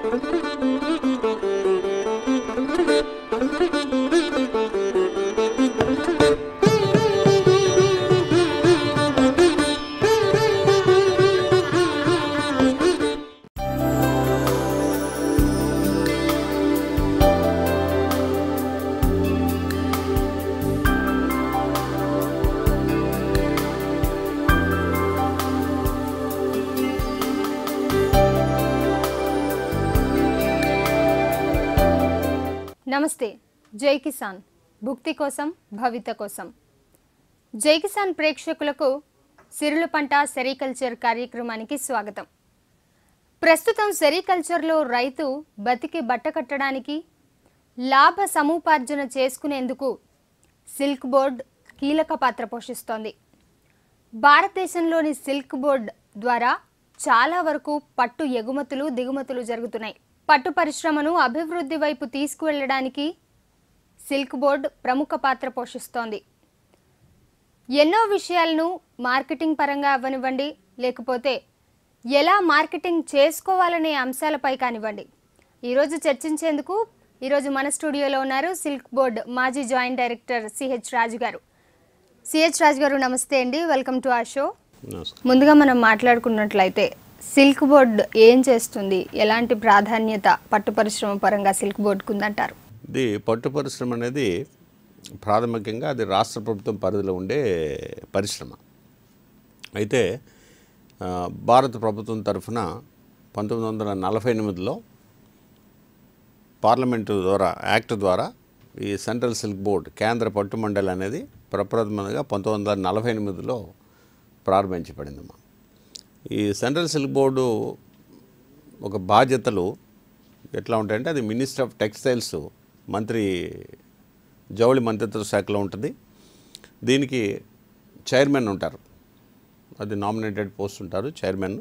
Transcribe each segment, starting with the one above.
నమస్తే జై కిసాన్ భుక్తి కోసం భవిత కోసం జై కిసాన్ ప్రేక్షకులకు సిరుల పంట సెరికల్చర్ కార్యక్రమానికి స్వాగతం ప్రస్తుతం సెరికల్చర్లో రైతు బతికి బట్ట కట్టడానికి లాభ సముపార్జన చేసుకునేందుకు సిల్క్ బోర్డ్ కీలక పాత్ర పోషిస్తోంది భారతదేశంలోని సిల్క్ బోర్డ్ ద్వారా చాలా వరకు పట్టు ఎగుమతులు దిగుమతులు జరుగుతున్నాయి పట్టు పరిశ్రమను అభివృద్ధి వైపు తీసుకువెళ్ళడానికి సిల్క్ బోర్డ్ ప్రముఖ పాత్ర పోషిస్తోంది ఎన్నో విషయాలను మార్కెటింగ్ పరంగా అవ్వనివ్వండి లేకపోతే ఎలా మార్కెటింగ్ చేసుకోవాలనే అంశాలపై కానివ్వండి ఈరోజు చర్చించేందుకు ఈరోజు మన స్టూడియోలో ఉన్నారు సిల్క్ బోర్డ్ మాజీ జాయింట్ డైరెక్టర్ సిహెచ్ రాజు గారు సిహెచ్ రాజు గారు నమస్తే అండి వెల్కమ్ టు ఆ షో నమస్కారం ముందుగా మనం మాట్లాడుకున్నట్లయితే సిల్క్ బోర్డ్ ఏం చేస్తుంది ఎలాంటి ప్రాధాన్యత పట్టు పరిశ్రమ పరంగా సిల్క్ బోర్డుకు ఉందంటారు ఇది పట్టు పరిశ్రమ అనేది ప్రాథమికంగా అది రాష్ట్ర ప్రభుత్వం పరిధిలో ఉండే పరిశ్రమ అయితే ఆ, భారత ప్రభుత్వం తరఫున పంతొమ్మిది వందల నలభై ఎనిమిదిలో పార్లమెంటు ద్వారా యాక్ట్ ద్వారా ఈ సెంట్రల్ సిల్క్ బోర్డ్ కేంద్ర పట్టు మండలి అనేది ప్రప్రథమంగా పంతొమ్మిది వందల నలభై ఎనిమిదిలో ప్రారంభించబడిందమ్మా ఈ సెంట్రల్ సిల్క్ బోర్డు ఒక బాధ్యతలు ఎట్లా ఉంటాయంటే అది మినిస్టర్ ఆఫ్ టెక్స్టైల్స్ మంత్రి జౌళి మంత్రిత్వ శాఖలో ఉంటుంది దీనికి చైర్మన్ ఉంటారు అది నామినేటెడ్ పోస్ట్ ఉంటారు చైర్మన్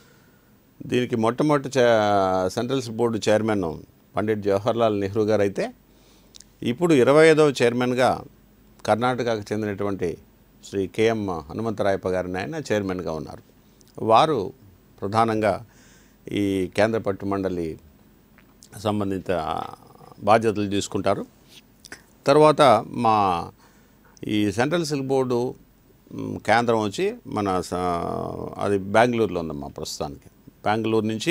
దీనికి మొట్టమొదటి చై- central board chairman Pandit Jawaharlal Nehru గారు అయితే ఇప్పుడు ఇరవై ఐదవ చైర్మన్గా కర్ణాటకకు చెందినటువంటి శ్రీ కెఎం హనుమంతరాయప్ప గారిని ఆయన చైర్మన్గా ఉన్నారు వారు ప్రధానంగా ఈ కేంద్ర పట్టు మండలి సంబంధిత బాధ్యతలు తీసుకుంటారు తర్వాత మా ఈ సెంట్రల్ సిల్క్ బోర్డు మ్, కేంద్రం వచ్చి మన స- అది బెంగళూరులో ఉందమ్మా ప్రస్తుతానికి బెంగళూరు నుంచి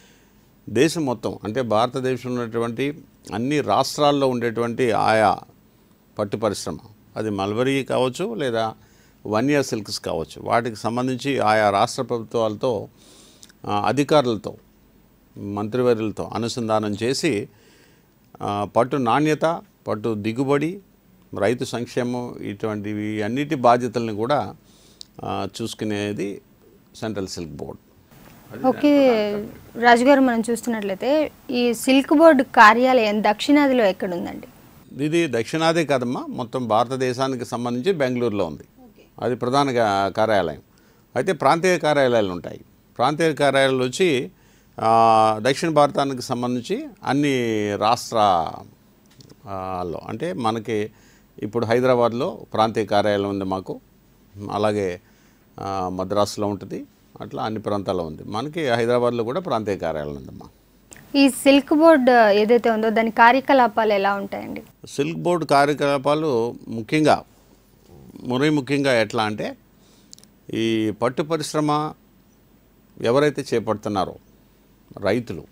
దేశం మొత్తం అంటే భారతదేశంలో ఉన్నటువంటి అన్ని రాష్ట్రాల్లో ఉండేటువంటి ఆయా పట్టు పరిశ్రమ అది మల్బరీ కావచ్చు లేదా వన్యా సిల్క్స్ కావచ్చు వాటికి సంబంధించి ఆయా రాష్ట్ర ప్రభుత్వాలతో ఆ, అధికారులతో మంత్రివర్యులతో అనుసంధానం చేసి ఆ, పట్టు నాణ్యత పట్టు దిగుబడి రైతు సంక్షేమం ఇటువంటివి అన్నిటి బాధ్యతల్ని కూడా ఆ, చూసుకునేది సెంట్రల్ సిల్క్ బోర్డ్ ఓకే రాజుగారు మనం చూస్తున్నట్లయితే ఈ సిల్క్ బోర్డు కార్యాలయం దక్షిణాదిలో ఎక్కడుందండి ఇది దక్షిణాది కాదమ్మా మొత్తం భారతదేశానికి సంబంధించి బెంగళూరులో ఉంది అది ప్రధాన కా- కార్యాలయం అయితే ప్రాంతీయ కార్యాలయాలు ఉంటాయి ప్రాంతీయ కార్యాలయాలు వచ్చి ఆ, దక్షిణ భారతానికి సంబంధించి అన్ని రాష్ట్ర ఆ, లో అంటే మనకి ఇప్పుడు హైదరాబాద్లో ప్రాంతీయ కార్యాలయం ఉంది మాకు అలాగే ఆ, మద్రాసులో ఉంటుంది అట్లా అన్ని ప్రాంతాల్లో ఉంది మనకి హైదరాబాద్లో కూడా ప్రాంతీయ కార్యాలయం ఉందమ్మా ఈ సిల్క్ బోర్డు ఏదైతే ఉందో దాని కార్యకలాపాలు ఎలా ఉంటాయండి సిల్క్ బోర్డు కార్యకలాపాలు ముఖ్యంగా మరీ ముఖ్యంగా ఎట్లా అంటే ఈ పట్టు పరిశ్రమ ఎవరైతే చేపడుతున్నారో రైతులు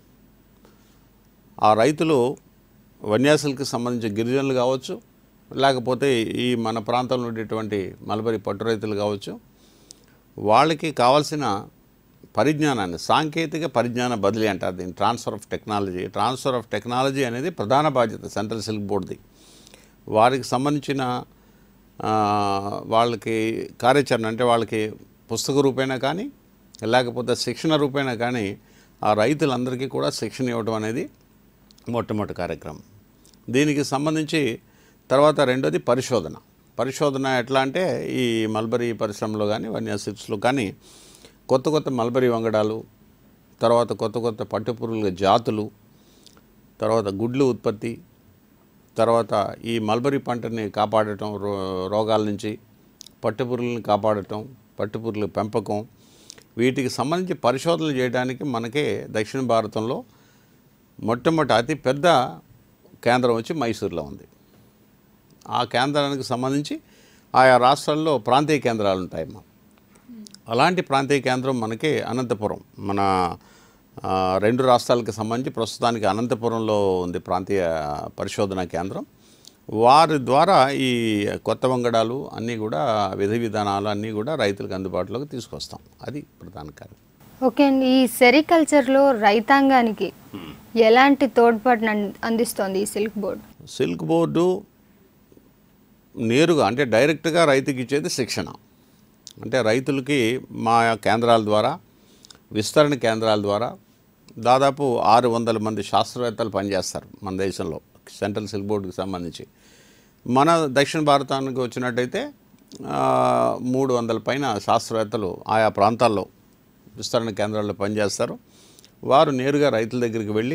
ఆ రైతులు వన్యాసులకు సంబంధించిన గిరిజనులు కావచ్చు లేకపోతే ఈ మన ప్రాంతంలో ఉండేటువంటి మలబరి పట్టు రైతులు కావచ్చు వాళ్ళకి కావాల్సిన పరిజ్ఞానాన్ని సాంకేతిక పరిజ్ఞాన బదిలీ అంటారు దీన్ని transfer of technology transfer of technology అనేది ప్రధాన బాధ్యత సెంట్రల్ సిల్క్ బోర్డుది వారికి సంబంధించిన ఆ, వాళ్ళకి కార్యాచరణ అంటే వాళ్ళకి పుస్తక రూపేణా కానీ లేకపోతే శిక్షణ రూపేణా కానీ ఆ రైతులందరికీ కూడా శిక్షణ ఇవ్వడం అనేది మొట్టమొదటి కార్యక్రమం దీనికి సంబంధించి తర్వాత రెండోది పరిశోధన పరిశోధన ఎట్లా అంటే ఈ మల్బరీ పరిశ్రమలో కానీ వన్యాసిప్స్లో కానీ కొత్త కొత్త మల్బరీ వంగడాలు తర్వాత కొత్త కొత్త పట్టుపురుగుల జాతులు తర్వాత గుడ్లు ఉత్పత్తి తర్వాత ఈ మల్బరీ పంటని కాపాడటం రో రోగాల నుంచి పట్టుపురుగులను కాపాడటం పట్టుపురుగుల పెంపకం వీటికి సంబంధించి పరిశోధనలు చేయడానికి మనకే దక్షిణ భారతంలో మొట్టమొదటి అతి పెద్ద కేంద్రం వచ్చి మైసూర్లో ఉంది ఆ కేంద్రానికి సంబంధించి ఆయా రాష్ట్రాల్లో ప్రాంతీయ కేంద్రాలు ఉంటాయమ్మా అలాంటి ప్రాంతీయ కేంద్రం మనకి అనంతపురం మన ఆ, రెండు రాష్ట్రాలకు సంబంధించి ప్రస్తుతానికి అనంతపురంలో ఉంది ప్రాంతీయ పరిశోధనా కేంద్రం వారి ద్వారా ఈ కొత్త వంగడాలు అన్నీ కూడా విధి విధానాలు అన్నీ కూడా రైతులకు అందుబాటులోకి తీసుకొస్తాం అది ప్రధాన కారణం ఓకే అండి ఈ సెరికల్చర్లో రైతాంగానికి ఎలాంటి తోడ్పాటును అంది- అందిస్తోంది ఈ సిల్క్ బోర్డ్ సిల్క్ బోర్డు నేరుగా అంటే డైరెక్ట్గా రైతుకి ఇచ్చేది శిక్షణ అంటే రైతులకి మా కేంద్రాల ద్వారా విస్తరణ కేంద్రాల ద్వారా దాదాపు ఆరు వందల మంది శాస్త్రవేత్తలు పనిచేస్తారు మన దేశంలో సెంట్రల్ సిల్క్ బోర్డుకి సంబంధించి మన దక్షిణ భారతానికి వచ్చినట్టయితే ఆ, మూడు వందల పైన శాస్త్రవేత్తలు ఆయా ప్రాంతాల్లో విస్తరణ కేంద్రాల్లో పనిచేస్తారు వారు నేరుగా రైతుల దగ్గరికి వెళ్ళి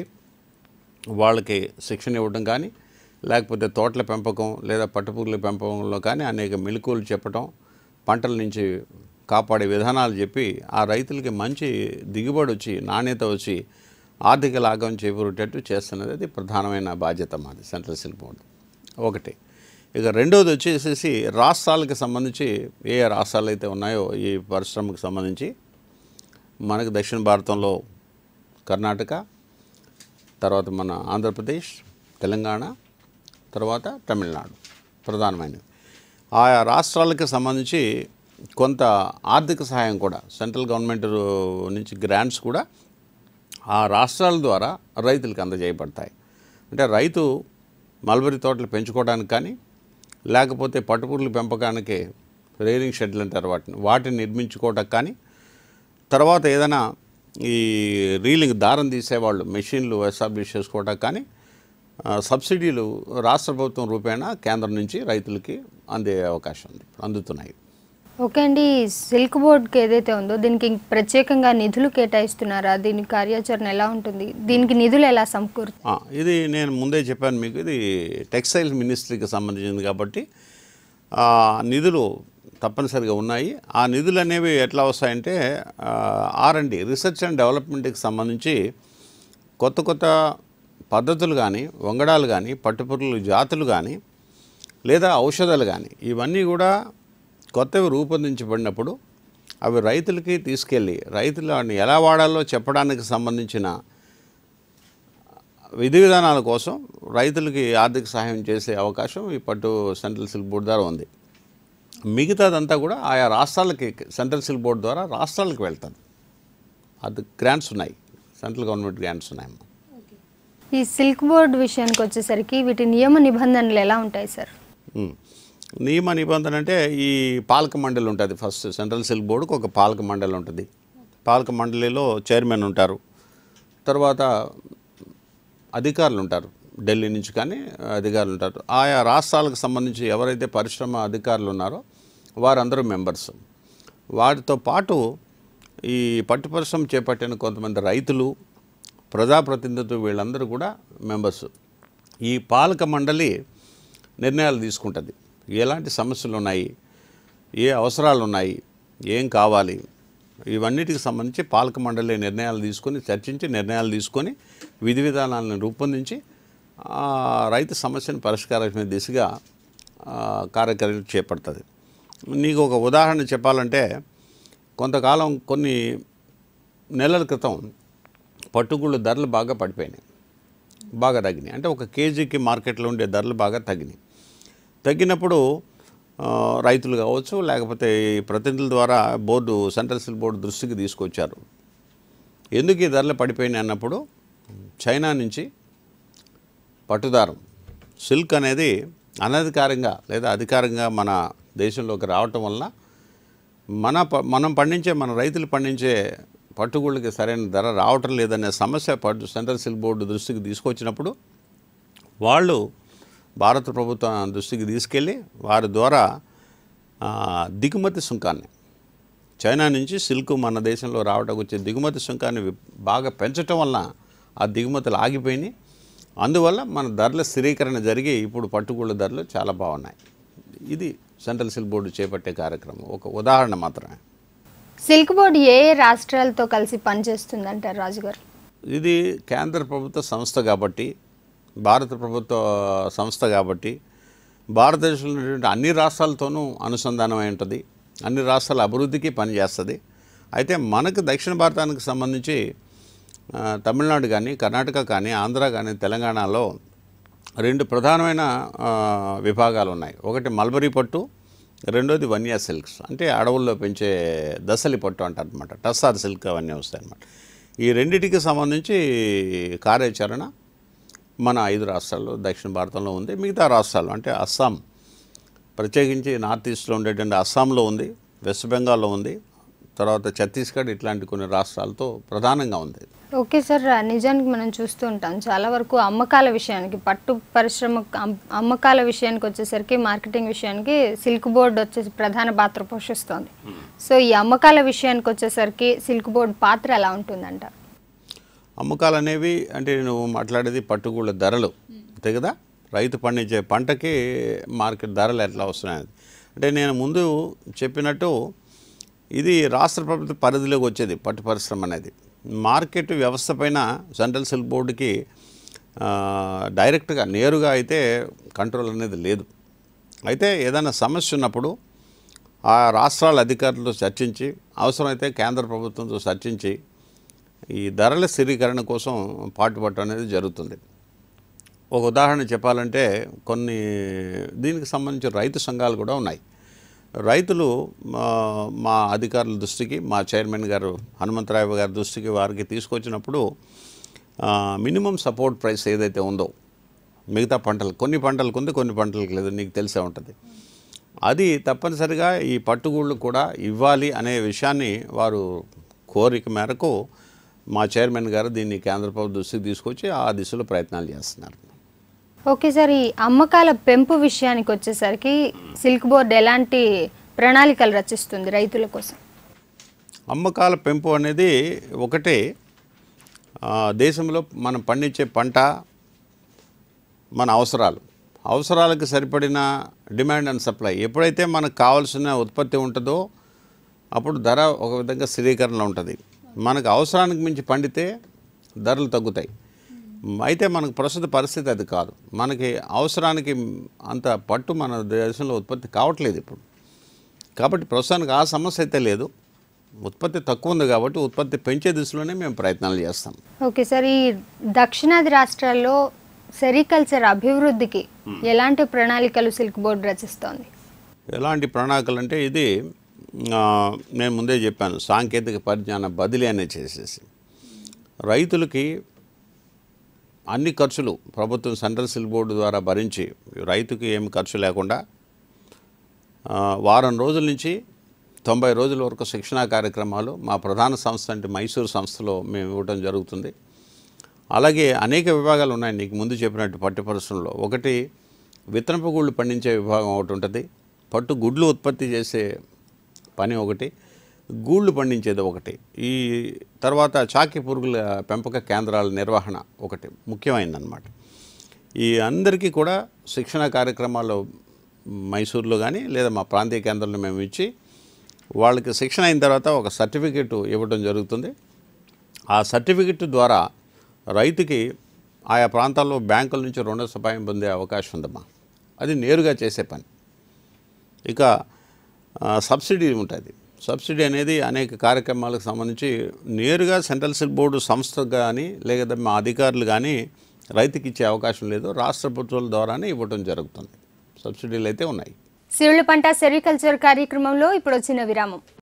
వాళ్ళకి శిక్షణ ఇవ్వడం కానీ లేకపోతే తోటల పెంపకం లేదా పట్టుపురుగుల పెంపకంలో కానీ అనేక మెలకువలు చెప్పటం పంటల నుంచి కాపాడే విధానాలు చెప్పి ఆ రైతులకి మంచి దిగుబడి వచ్చి నాణ్యత వచ్చి ఆర్థిక లాభం చేకూరేటట్టు చేస్తున్నది అది ప్రధానమైన బాధ్యత మాది సెంట్రల్ సిల్క్ బోర్డు ఒకటి ఇక రెండవది వచ్చేసేసి రాష్ట్రాలకు సంబంధించి ఏ ఏ రాష్ట్రాలు అయితే ఉన్నాయో ఈ పరిశ్రమకు సంబంధించి మనకు దక్షిణ భారతంలో కర్ణాటక తర్వాత మన ఆంధ్రప్రదేశ్ తెలంగాణ తర్వాత తమిళనాడు ప్రధానమైనవి ఆయా రాష్ట్రాలకు సంబంధించి కొంత ఆర్థిక సహాయం కూడా సెంట్రల్ గవర్నమెంట్ నుంచి గ్రాంట్స్ కూడా ఆ రాష్ట్రాల ద్వారా రైతులకు అందజేయబడతాయి అంటే రైతు మల్బరీ తోటలు పెంచుకోవడానికి కానీ లేకపోతే పట్టుపురుల పెంపకానికి రేరింగ్ షెడ్లు అంటారు వాటిని వాటిని నిర్మించుకోవడానికి కానీ తర్వాత ఏదైనా ఈ రీలింగ్ దారం తీసేవాళ్ళు మెషిన్లు ఎస్టాబ్లిష్ చేసుకోవడానికి కానీ ఆ, సబ్సిడీలు రాష్ట్ర ప్రభుత్వం రూపేణా కేంద్రం నుంచి రైతులకి అందే అవకాశం ఉంది అందుతున్నాయి ఓకే అండి ఈ సిల్క్ బోర్డ్కి ఏదైతే ఉందో దీనికి ప్రత్యేకంగా నిధులు కేటాయిస్తున్నారా దీని కార్యాచరణ ఎలా ఉంటుంది దీనికి నిధులు ఎలా సమకూరు ఆ, ఇది నేను ముందే చెప్పాను మీకు ఇది టెక్స్టైల్ మినిస్ట్రీకి సంబంధించింది కాబట్టి ఆ, నిధులు తప్పనిసరిగా ఉన్నాయి ఆ నిధులు అనేవి ఎట్లా వస్తాయంటే ఆర్ అండ్ రీసెర్చ్ అండ్ డెవలప్మెంట్కి సంబంధించి కొత్త కొత్త పద్ధతులు కానీ వంగడాలు కానీ పట్టుపురుగుల జాతులు కానీ లేదా ఔషధాలు కానీ ఇవన్నీ కూడా కొత్తవి రూపొందించబడినప్పుడు అవి రైతులకి తీసుకెళ్ళి రైతులు వాటిని ఎలా వాడాలో చెప్పడానికి సంబంధించిన విధి విధానాల కోసం రైతులకి ఆర్థిక సహాయం చేసే అవకాశం ఈ పట్టు సెంట్రల్ సిల్క్ బోర్డు ద్వారా ఉంది మిగతాదంతా కూడా ఆయా రాష్ట్రాలకి సెంట్రల్ సిల్క్ బోర్డు ద్వారా రాష్ట్రాలకు వెళ్తుంది అది గ్రాంట్స్ ఉన్నాయి సెంట్రల్ గవర్నమెంట్ గ్రాంట్స్ ఉన్నాయమ్మా ఈ సిల్క్ బోర్డ్ విషయానికి వచ్చేసరికి వీటి నియమ నిబంధనలు ఎలా ఉంటాయి సార్ ఉమ్. నియమ నిబంధన అంటే ఈ పాలక మండలి ఉంటుంది ఫస్ట్ సెంట్రల్ సిల్క్ బోర్డుకు ఒక పాలక మండలి ఉంటుంది పాలక మండలిలో చైర్మన్ ఉంటారు తర్వాత అధికారులు ఉంటారు ఢిల్లీ నుంచి కానీ అధికారులు ఉంటారు ఆయా రాష్ట్రాలకు సంబంధించి ఎవరైతే పరిశ్రమ అధికారులు ఉన్నారో వారందరూ మెంబర్స్ వాటితో పాటు ఈ పట్టు పరిశ్రమ చేపట్టిన కొంతమంది రైతులు ప్రజాప్రతినిధులు వీళ్ళందరూ కూడా మెంబర్స్ ఈ పాలక మండలి నిర్ణయాలు తీసుకుంటుంది ఎలాంటి సమస్యలు ఉన్నాయి ఏ అవసరాలు ఉన్నాయి ఏం కావాలి ఇవన్నిటికి సంబంధించి పాలక మండలి నిర్ణయాలు తీసుకొని చర్చించి నిర్ణయాలు తీసుకొని విధి విధానాలను రూపొందించి ఆ రైతు సమస్యను పరిష్కారమే దిశగా ఆ, కార్యక్రమాలు చేపడుతుంది నీకు ఒక ఉదాహరణ చెప్పాలంటే కొంతకాలం కొన్ని నెలల క్రితం పట్టుగుళ్ళు ధరలు బాగా పడిపోయినాయి బాగా తగ్గినాయి అంటే ఒక కేజీకి మార్కెట్లో ఉండే ధరలు బాగా తగ్గినాయి తగ్గినప్పుడు ఆ, రైతులు కావచ్చు లేకపోతే ఈ ప్రతినిధుల ద్వారా బోర్డు సెంట్రల్ సిల్ బోర్డు దృష్టికి తీసుకొచ్చారు ఎందుకు ఈ ధరలు పడిపోయినాయి అన్నప్పుడు చైనా నుంచి పట్టుదారం సిల్క్ అనేది అనధికారంగా లేదా అధికారంగా మన దేశంలోకి రావటం వలన మన ప- మనం పండించే మన రైతులు పండించే పట్టుగుళ్ళకి సరైన ధర రావటం లేదనే సమస్య పట్టు సెంట్రల్ సిల్క్ బోర్డు దృష్టికి తీసుకొచ్చినప్పుడు వాళ్ళు భారత ప్రభుత్వం దృష్టికి తీసుకెళ్ళి వారి ద్వారా ఆ, దిగుమతి సుంకాన్ని చైనా నుంచి సిల్క్ మన దేశంలో రావడానికి వచ్చే దిగుమతి సుంకాన్ని వి- బాగా పెంచటం వలన ఆ దిగుమతులు ఆగిపోయినాయి అందువల్ల మన ధరల స్థిరీకరణ జరిగి ఇప్పుడు పట్టుగూళ్ళ ధరలు చాలా బాగున్నాయి ఇది సెంట్రల్ సిల్క్ బోర్డు చేపట్టే కార్యక్రమం ఒక ఉదాహరణ మాత్రమే సిల్క్ బోర్డ్ ఏ ఏ రాష్ట్రాలతో కలిసి పనిచేస్తుందంటారు రాజుగారు ఇది కేంద్ర ప్రభుత్వ సంస్థ కాబట్టి భారత ప్రభుత్వ సంస్థ కాబట్టి భారతదేశంలో ఉన్నటువంటి అన్ని రాష్ట్రాలతోనూ అనుసంధానమై ఉంటుంది అన్ని రాష్ట్రాల అభివృద్ధికి పనిచేస్తుంది అయితే మనకు దక్షిణ భారతానికి సంబంధించి ఆ, తమిళనాడు కానీ కర్ణాటక కానీ ఆంధ్ర కానీ తెలంగాణలో రెండు ప్రధానమైన ఆ, విభాగాలు ఉన్నాయి ఒకటి మల్బరీ పట్టు రెండోది వన్యా సిల్క్స్ అంటే అడవుల్లో పెంచే దసలి పట్టు అంటారు అనమాట టస్సార్ సిల్క్ అవన్నీ వస్తాయి అన్నమాట ఈ రెండిటికి సంబంధించి కార్యాచరణ మన ఐదు రాష్ట్రాల్లో దక్షిణ భారతంలో ఉంది మిగతా రాష్ట్రాలు అంటే అస్సాం ప్రత్యేకించి నార్త్ ఈస్ట్లో ఉండేటువంటి అస్సాంలో ఉంది వెస్ట్ బెంగాల్లో ఉంది తర్వాత ఛత్తీస్గఢ్ ఇట్లాంటి కొన్ని రాష్ట్రాలతో ప్రధానంగా ఉంది ఓకే సార్ నిజానికి మనం చూస్తూ ఉంటాం చాలా వరకు అమ్మకాల విషయానికి పట్టు పరిశ్రమ అమ్- అమ్మకాల విషయానికి వచ్చేసరికి మార్కెటింగ్ విషయానికి సిల్క్ బోర్డ్ వచ్చేసి ప్రధాన పాత్ర పోషిస్తోంది సో ఈ అమ్మకాల విషయానికి వచ్చేసరికి సిల్క్ బోర్డ్ పాత్ర ఎలా ఉంటుందంట అమ్మకాలు అనేవి అంటే నువ్వు మాట్లాడేది పట్టుగూళ్ళ ధరలు అంతే కదా రైతు పండించే పంటకి మార్కెట్ ధరలు ఎట్లా వస్తున్నాయి అంటే నేను ముందు చెప్పినట్టు ఇది రాష్ట్ర ప్రభుత్వ పరిధిలోకి వచ్చేది పట్టు పరిశ్రమ అనేది మార్కెట్ వ్యవస్థ పైన సెంట్రల్ సిల్క్ బోర్డుకి ఆ, డైరెక్ట్గా నేరుగా అయితే కంట్రోల్ అనేది లేదు అయితే ఏదైనా సమస్య ఉన్నప్పుడు ఆ రాష్ట్రాల అధికారులతో చర్చించి అవసరమైతే కేంద్ర ప్రభుత్వంతో చర్చించి ఈ ధరల స్థిరీకరణ కోసం పాటుపడటం అనేది జరుగుతుంది ఒక ఉదాహరణ చెప్పాలంటే కొన్ని దీనికి సంబంధించి రైతు సంఘాలు కూడా ఉన్నాయి రైతులు మా మా అధికారుల దృష్టికి మా చైర్మన్ గారు హనుమంతరావు గారి దృష్టికి వారికి తీసుకొచ్చినప్పుడు ఆ, మినిమం సపోర్ట్ ప్రైస్ ఏదైతే ఉందో మిగతా పంటలు కొన్ని పంటలకు ఉంది కొన్ని పంటలకు లేదు నీకు తెలిసే ఉంటుంది అది తప్పనిసరిగా ఈ పట్టుగూళ్ళు కూడా ఇవ్వాలి అనే విషయాన్ని వారు కోరిక మేరకు మా చైర్మన్ గారు దీన్ని కేంద్ర ప్రభుత్వ దృష్టికి తీసుకొచ్చి ఆ దిశలో ప్రయత్నాలు చేస్తున్నారు ఓకే సార్ ఈ అమ్మకాల పెంపు విషయానికి వచ్చేసరికి సిల్క్ బోర్డ్ ఎలాంటి ప్రణాళికలు రచిస్తుంది రైతుల కోసం అమ్మకాల పెంపు అనేది ఒకటే ఆ, దేశంలో మనం పండించే పంట మన అవసరాలు అవసరాలకు సరిపడిన డిమాండ్ అండ్ సప్లై ఎప్పుడైతే మనకు కావాల్సిన ఉత్పత్తి ఉంటుందో అప్పుడు ధర ఒక విధంగా స్థిరీకరణలో ఉంటుంది మనకు అవసరానికి మించి పండితే ధరలు తగ్గుతాయి అయితే మనకు ప్రస్తుత పరిస్థితి అది కాదు మనకి అవసరానికి అంత పట్టు మన దేశంలో ఉత్పత్తి కావట్లేదు ఇప్పుడు కాబట్టి ప్రస్తుతానికి ఆ సమస్య అయితే లేదు ఉత్పత్తి తక్కువ ఉంది కాబట్టి ఉత్పత్తి పెంచే దిశలోనే మేము ప్రయత్నాలు చేస్తాం ఓకే సార్ ఈ దక్షిణాది రాష్ట్రాల్లో సెరికల్చర్ అభివృద్ధికి ఎలాంటి ప్రణాళికలు సిల్క్ బోర్డు రచిస్తోంది ఎలాంటి ప్రణాళికలు అంటే ఇది ఆ, నేను ముందే చెప్పాను సాంకేతిక పరిజ్ఞాన బదిలీ అనేది చేసేసి రైతులకి అన్ని ఖర్చులు ప్రభుత్వం సెంట్రల్ సిల్ బోర్డు ద్వారా భరించి రైతుకి ఏమి ఖర్చు లేకుండా ఆ, వారం రోజుల నుంచి తొంభై రోజుల వరకు శిక్షణా కార్యక్రమాలు మా ప్రధాన సంస్థ అంటే మైసూరు సంస్థలో మేము ఇవ్వడం జరుగుతుంది అలాగే అనేక విభాగాలు ఉన్నాయి నీకు ముందు చెప్పినట్టు పట్టు పరిశ్రమలో ఒకటి విత్తనపు గుళ్ళు పండించే విభాగం ఒకటి ఉంటుంది పట్టు గుడ్లు ఉత్పత్తి చేసే పని ఒకటి గూళ్ళు పండించేది ఒకటి ఈ తర్వాత చాకి పురుగుల పెంపక కేంద్రాల నిర్వహణ ఒకటి ముఖ్యమైనదన్నమాట ఈ అందరికీ కూడా శిక్షణ కార్యక్రమాలు మైసూర్లో కానీ లేదా మా ప్రాంతీయ కేంద్రంలో మేము ఇచ్చి వాళ్ళకి శిక్షణ అయిన తర్వాత ఒక సర్టిఫికెట్ ఇవ్వడం జరుగుతుంది ఆ సర్టిఫికెట్ ద్వారా రైతుకి ఆయా ప్రాంతాల్లో బ్యాంకుల నుంచి రుణ సహాయం పొందే అవకాశం ఉందమ్మా అది నేరుగా చేసే పని ఇక ఆ, సబ్సిడీ ఉంటుంది సబ్సిడీ అనేది అనేక కార్యక్రమాలకు సంబంధించి నేరుగా సెంట్రల్ సిల్ బోర్డు సంస్థ కానీ లేదా మా అధికారులు కానీ రైతుకి ఇచ్చే అవకాశం లేదు రాష్ట్ర ప్రభుత్వాల ద్వారానే ఇవ్వడం జరుగుతుంది సబ్సిడీలు అయితే ఉన్నాయి సిరుల పంట సెరికల్చర్ కార్యక్రమంలో ఇప్పుడు వచ్చిన విరామం